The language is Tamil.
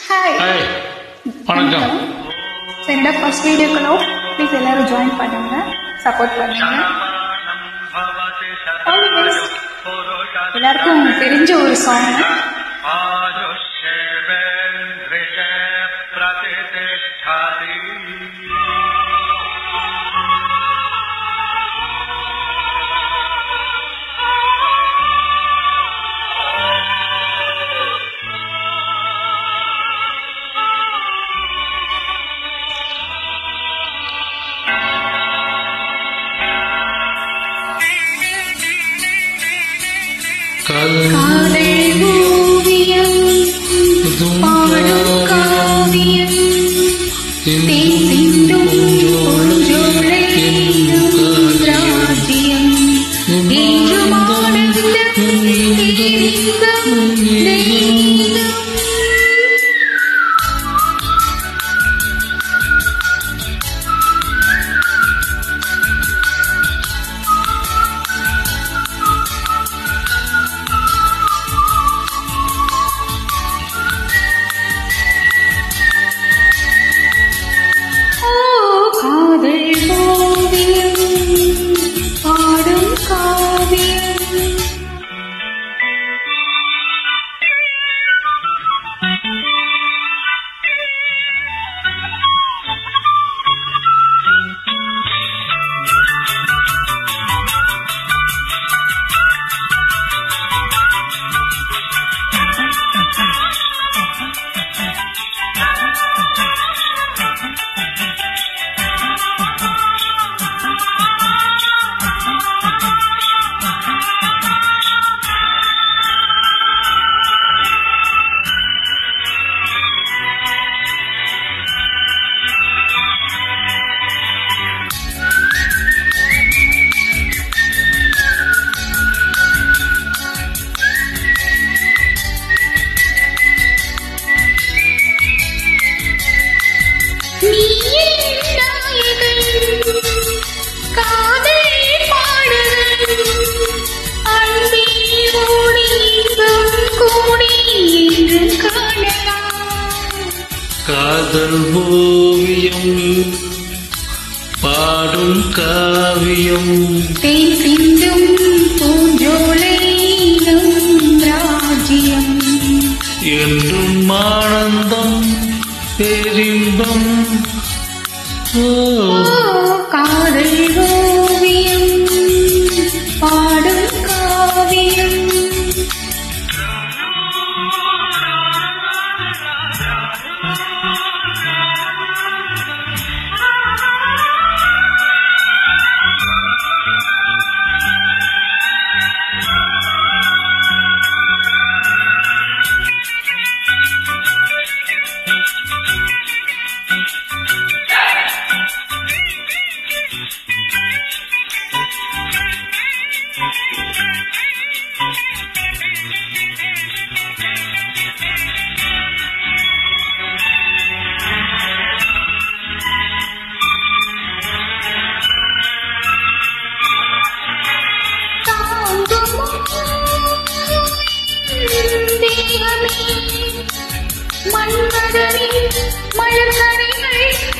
ஹாய் ஹாய் வணக்கம் ஸோ என்னோட ஃபர்ஸ்ட் வீடியோக்குள்ளோ ப்ளீஸ் எல்லாரும் ஜாயின் பண்ணுங்க சப்போர்ட் பண்ணுங்க All the best. எல்லாருக்கும் தெரிஞ்ச ஒரு சாங் காதல் ஓவியம் பாடும் காவியம் தேன் சிந்தும் பூஞ்சோலை ராஜ்யம் என்றும் ஆனந்தம் பேரின்பம் தெய்வம் ஓ காதல் ஓவியம் பாடும் காவியம் நீயே நாயகன் காதல் பாடகன் அன்பே ஓடி இன்பம் கூடி என்று காணலாம் காதல் ஓவியம் பாடும் காவியம் தேன் சிந்தும் பூஞ்சோலை நம் ராஜ்யம் என்றும் ஆனந்தம் பேரின்பம் ஓ ஓ காதல் ஓவியம் பாடும் காவியம் தாங்குமோ தேகமே மன்மதனின் மலர்கரைகள்